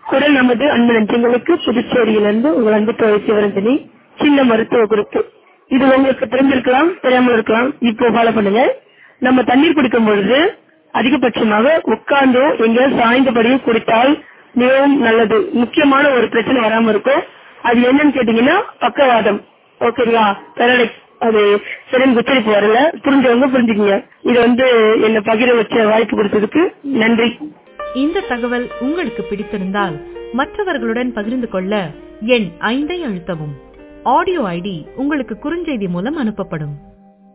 குரல் நமது அன்பு நெஞ்சங்களுக்கு புதுச்சேரியிலிருந்து உங்கள் அன்பு தோழி சிவரஞ்சனி சின்ன மருத்துவ குறிப்பு இது உங்களுக்கு தெரிஞ்சிருக்கலாம் தெரியாமல் இருக்கலாம் இப்போ ஃபாலோ பண்ணுங்க நம்ம தண்ணீர் குடிக்கும் பொழுது அதிகபட்சமாக உட்கார்ந்தோ எங்க சாய்ந்தபடியும் குடித்தால் மிகவும் நல்லது முக்கியமான ஒரு பிரச்சனை வராம இருக்கும் அது என்னன்னு கேட்டீங்கன்னா பக்கவாதம் ஓகேங்களா பெரலிக்ஸ் அது சரின்னு உச்சரிப்பு வரல புரிஞ்சவங்க புரிஞ்சுக்கங்க இது வந்து என்ன பகிர வச்ச வாய்ப்பு கொடுத்ததுக்கு நன்றி இந்த தகவல் உங்களுக்கு பிடித்திருந்தால் மற்றவர்களுடன் பகிர்ந்து கொள்ள எண் ஐந்தை அழுத்தவும் ஆடியோ ஐடி உங்களுக்கு குறுஞ்செய்தி மூலம் அனுப்பப்படும்